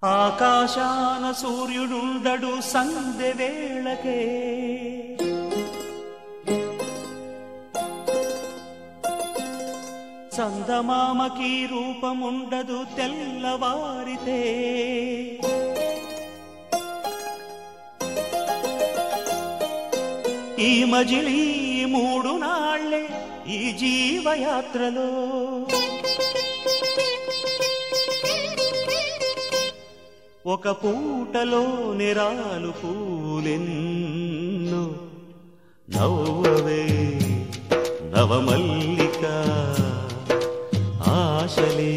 ఆకాశాన సూర్యుడుండడు సందె వేళకే చందమామకి రూపముండదు తెల్లవారితే ఈ మజిలీ మూడు నాళ్లే ఈ జీవయాత్రలో ఒక పూటలో నిరాలు పూలెన్ను నవ్వవే నవమల్లిక ఆశలే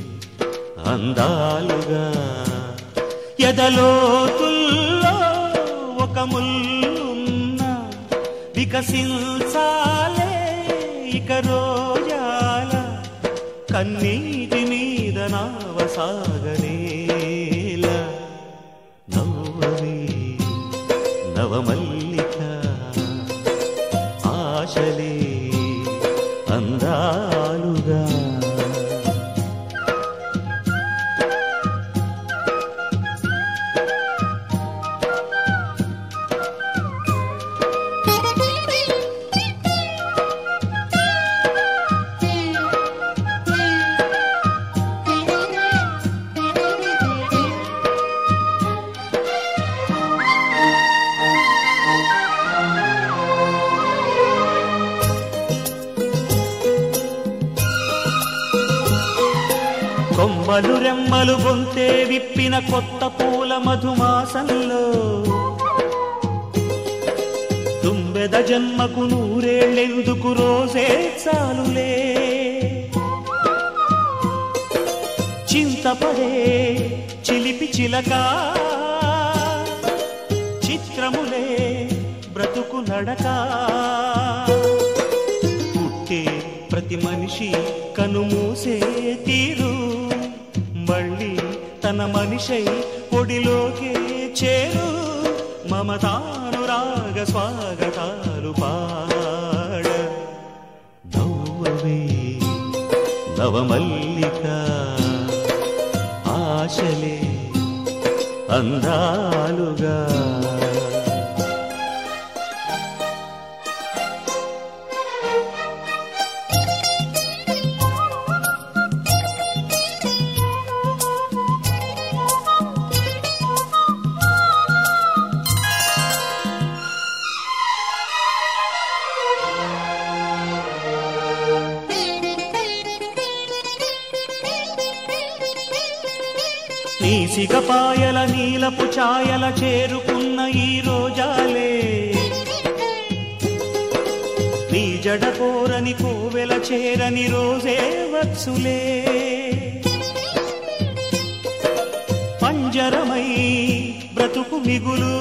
అందాలుగా ఎదలోతుల్లో ఒక ముల్లున్న వికసించాలే ఇక రోజాల కన్నీటి మీద నావసాగనేల నవ్వవే నవమల్లిక ఆశలే అందాలుగా కొమ్మలు రెమ్మలు గొంతే విప్పిన కొత్త పూల మధుమాసంలో తుంబెద జన్మకు నూరేళ్ళెందుకు రోజే చాలులే చింతపడే చిలిపి చిలక చిత్రములే బ్రతుకు నడక పుట్టే ప్రతి మనిషి కనుమూసే తీరు మళ్ళీ తన మనిషై ఒడిలోకే చేరు మమతానురాగ స్వాగతాలు పాడ నవ్వవే నవమల్లిక ఆశలే అందాలుగా నీ సిగపాయల నీలపు ఛాయల చేరుకున్న ఈ రోజాలే నీ జడ కోరని కోవెల చేరని రోజే వచ్చులే పంజరమై బ్రతుకు మిగులు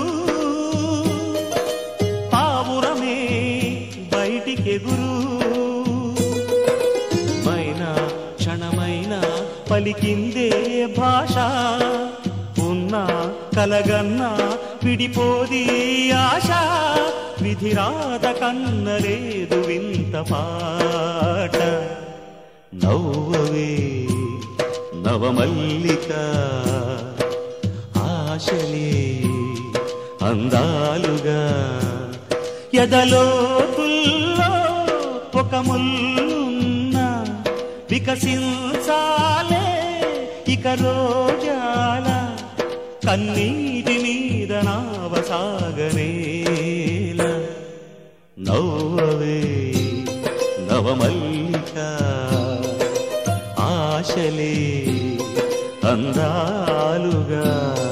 పావురమే బయటికెగురు మైనా క్షణమైన పలికిందే భాష ఉన్నా కలగన్నా విడిపోది ఆశ విధిరాత కన్నలేదు వింత పాట నవ్వవే నవమల్లిక ఆశలే అందాలుగా ఎదలోతుల్లో ఒక ముల్లున్న వికసించాలే ఇక రోజాల కన్నీటి మీద నావసాగనేల నవ్వవే నవమల్లిక ఆశలే అందాలుగా